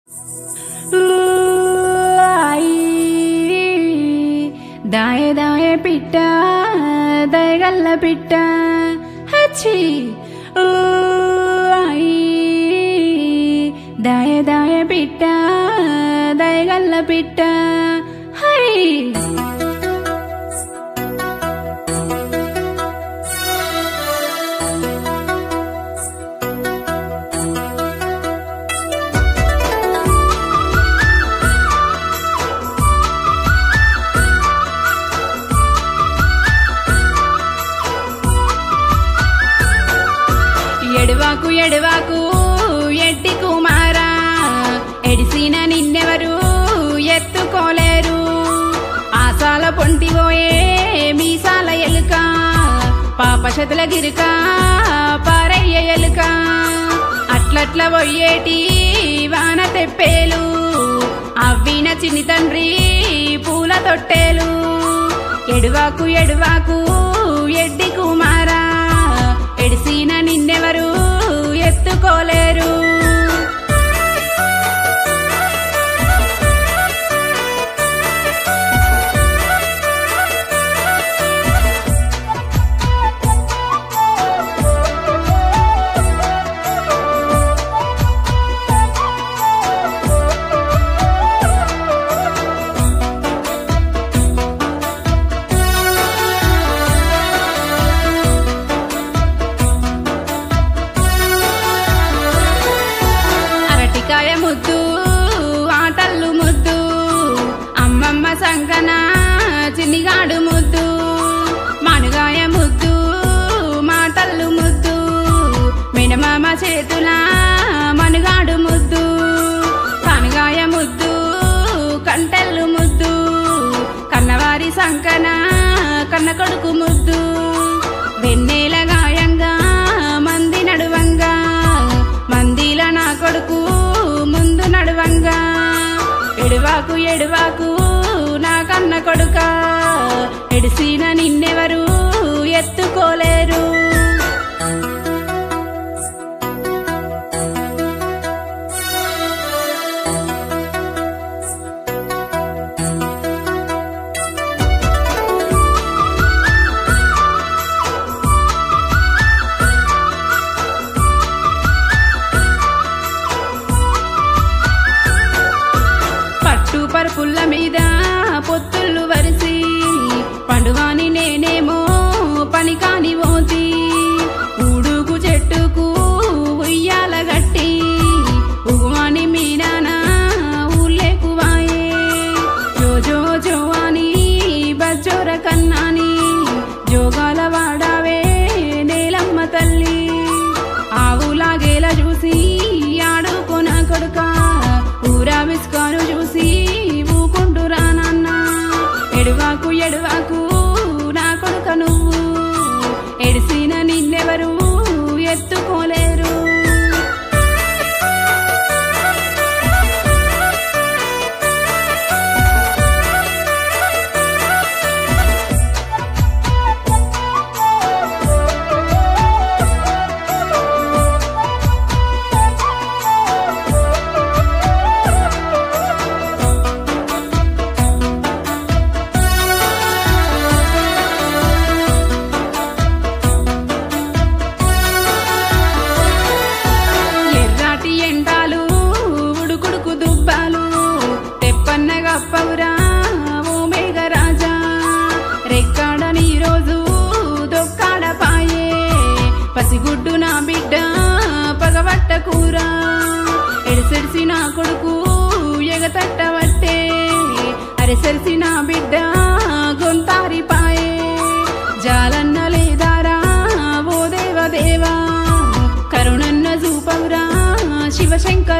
దాయే దాయే పిట్ట దయగల్ల పిట్ట హచ్చి ఊ, ఐ. దాయే దాయే పిట్ట దయగల్ల పిట్ట హై ఎడువాకు ఎడువాకు ఎడ్డి కుమారా ఎడిసిన నిన్నెవరు ఎత్తుకోలేరు ఆసాల పొంటిపోయే మీసాల ఎలుక పాప శతుల గిరుక పారయ్య ఎలుక అట్లట్ల పోయేటి వాన తెప్పేలు అవ్విన చిన్ని తండ్రి పూల తొట్టేలు ఎడువాకు ఎడువాకు ఎడ్డి కుమారా ఎడిసిన నిన్నెవరు ఎత్తుకోలేరు అరటికాయ ముద్దు ఆటల్లు ముద్దు అమ్మమ్మ సంకన చిన్నిగాడు ముద్దు మనుగాయ ముద్దు మాటల్లు ముద్దు మినమామ చేతుల మనుగాడు ముద్దు కనుగాయ ముద్దు కంటెల్లు ముద్దు కన్నవారి సంకన కన్న కొడుకు ముద్దు వెన్నెల గాయంగా మంది నడువంగా మందిల నా కొడుకు ముందు నడువంగా ఎడువాకు ఎడువాకు నా కన్న కొడుక ఎడిసిన నిన్నెవరు ఎత్తుకోలేరు పట్టు పరుపుల్ల మీద పొత్తుళ్ళు వరిసి పండువాని నేనేమో పని కాని ఓతి ఊడుకు చెట్టుకు ఉయ్యాల గట్టి ఉగువాని మీనాన ఊళ్ళేకు వాయే జో జో జో అని బజ్జోర కన్నాని జోగాల వాడావే నేలమ్మ తల్లి ఆవులాగేల చూసి ఆడుకోన కొడుక ఊరా విసుకాను చూసి ఊకుంటూ రానన్న ఎడువాకు ఎడువాకు నా కొడుక నువ్వు ఎడిసిన నిన్నెవరు ఎత్తుకోలేరు ఎర్రాటి ఎండాలు ఉడుకుడుకు దుబ్బాలు తెప్పన్న గప్పవురా ఓ మేఘరాజా రెక్కాడని రోజు దొక్కాడ పాయే పసిగుడ్డు నా బిడ్డ పగబట్ట కూర ఎడిసెడిసి నా కొడుకు ఎగతట్టవట్టే అరెసెరిసి నా బిడ్డ గొంతారి పాయే జాలన్న లేదారా ఓ దేవ దేవా కరుణన్న చూపవురా శివశంకర